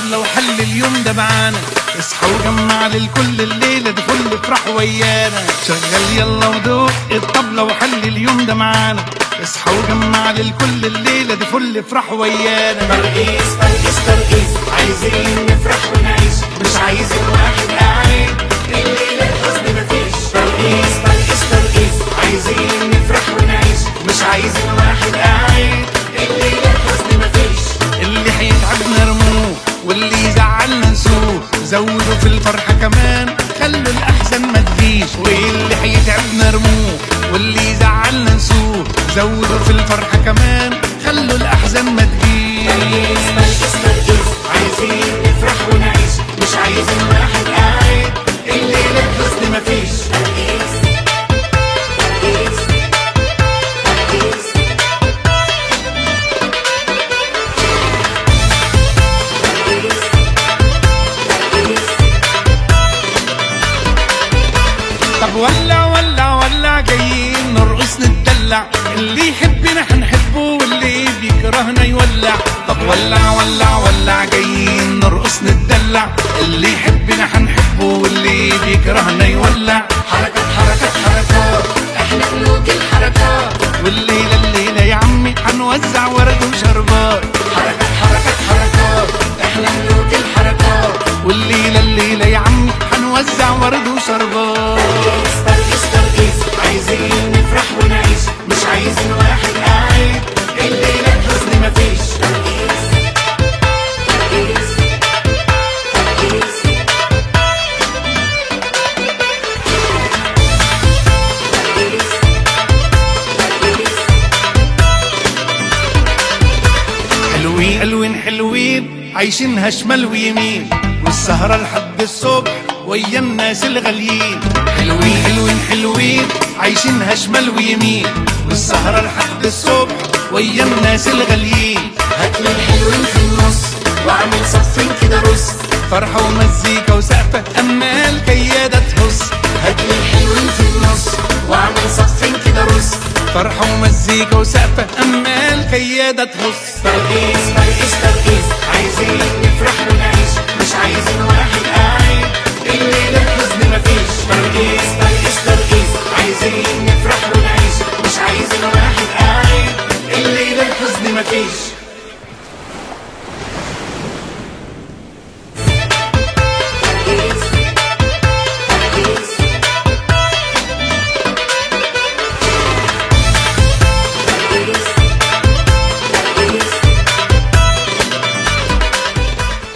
الطبلة وحل اليوم ده معانا اصحى وجمع للكل الليلة دي كل افرح ويانا شغل يلا ودوق الطبلة وحل اليوم ده معانا اصحى وجمع للكل الليلة دي كل افرح ويانا ترقيص ترقيص ترقيص عايزين نفرح ونعيش مش عايزين واحد قاعد الليلة الحزن مفيش ترقيص ترقيص ترقيص عايزين نفرح ونعيش مش عايزين واحد قاعد الليلة الحزن مفيش اللي هيتعبنا رموه واللي يزعلنا نسوه زودوا في الفرحة كمان خلوا الأحزان ما تجيش واللي هيتعبنا رموه واللي يزعلنا نسوه زودوا في الفرحة كمان خلوا الأحزان ما تجيش ترقيص ترقيص عايزين نفرح ونعيش مش عايزين واحد قاعد الليلة الحزن مفيش ترقيص ترقيص ترقيص ترقيص ترقيص طب ولع ولع ولع جايين نرقص نتدلع اللي يحبنا هنحبه واللي بيكرهنا يولع طب ولع ولع ولع جايين نرقص نتدلع اللي يحبنا هنحبه واللي بيكرهنا يولع حركات حركات حركات احنا ملوك الحركات والليلة الليلة يا عمي هنوزع ورد وشربات حركات حركات حركات احنا ملوك الحركات والليلة الليلة يا عمي هنوزع ورد وشربات ترقيص ترقيص ترقيص عايزين نفرح ونعيش مش عايزين واحد قاعد الليلة الحزن مفيش ترقيص ترقيص ترقيص ترقيص ترقيص حلوين حلوين حلوين عايشينها شمال ويمين والسهرة لحد الصبح ويا الناس الغاليين حلوين حلوين حلوين عايشينها شمال ويمين والسهرة لحد الصبح ويا الناس الغاليين هاتلي الحلوين في النص واعمل صفين كده رص فرحة ومزيكا وسقفة أما الكيادة تهص هاتلي الحلوين في النص واعمل صفين كده رص فرحة ومزيكا وسقفة أما الكيادة تهص ترقيص ترقيص ترقيص عايزين نفرح